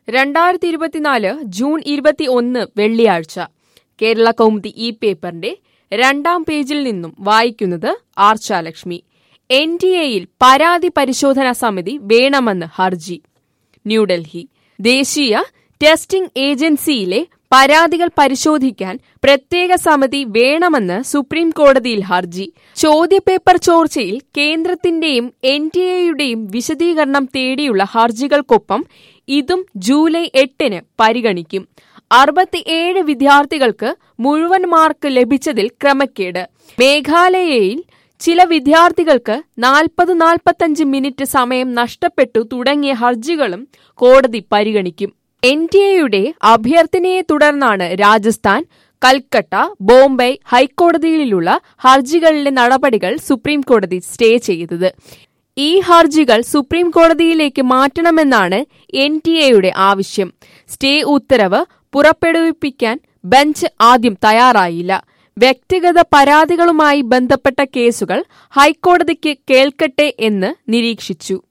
രണ്ടായിരത്തി ഇരുപത്തിനാല് ജൂൺ ഇരുപത്തി ഒന്ന് വെള്ളിയാഴ്ച കേരള കൗമുദി ഈ പേപ്പറിന്റെ രണ്ടാം പേജിൽ നിന്നും വായിക്കുന്നത് ആർച്ചാലക്ഷ്മി എൻ ടി എയിൽ പരാതി പരിശോധനാ സമിതി വേണമെന്ന് ഹർജി ന്യൂഡൽഹി ദേശീയ ടെസ്റ്റിംഗ് ഏജൻസിയിലെ പരാതികൾ പരിശോധിക്കാൻ പ്രത്യേക സമിതി വേണമെന്ന് സുപ്രീം കോടതിയിൽ ഹർജി ചോദ്യപേപ്പർ ചോർച്ചയിൽ കേന്ദ്രത്തിന്റെയും എൻ ടി എയുടെയും വിശദീകരണം തേടിയുള്ള ഹർജികൾക്കൊപ്പം ഇതും ജൂലൈ എട്ടിന് പരിഗണിക്കും അറുപത്തിയേഴ് വിദ്യാർത്ഥികൾക്ക് മുഴുവൻ മാർക്ക് ലഭിച്ചതിൽ ക്രമക്കേട് മേഘാലയയിൽ ചില വിദ്യാർത്ഥികൾക്ക് നാൽപ്പത് നാൽപ്പത്തഞ്ച് മിനിറ്റ് സമയം നഷ്ടപ്പെട്ടു തുടങ്ങിയ ഹർജികളും കോടതി പരിഗണിക്കും എൻ ടി എയുടെ അഭ്യർത്ഥനയെ തുടർന്നാണ് രാജസ്ഥാൻ കൽക്കട്ട ബോംബെ ഹൈക്കോടതിയിലുള്ള ഹർജികളിലെ നടപടികൾ സുപ്രീം കോടതി സ്റ്റേ ചെയ്തത് ഈ ഹർജികൾ സുപ്രീം കോടതിയിലേക്ക് മാറ്റണമെന്നാണ് എൻ ടി എയുടെ ആവശ്യം സ്റ്റേ ഉത്തരവ് പുറപ്പെടുവിപ്പിക്കാൻ ബെഞ്ച് ആദ്യം തയ്യാറായില്ല വ്യക്തിഗത പരാതികളുമായി ബന്ധപ്പെട്ട കേസുകൾ ഹൈക്കോടതിക്ക് കേൾക്കട്ടെ എന്ന് നിരീക്ഷിച്ചു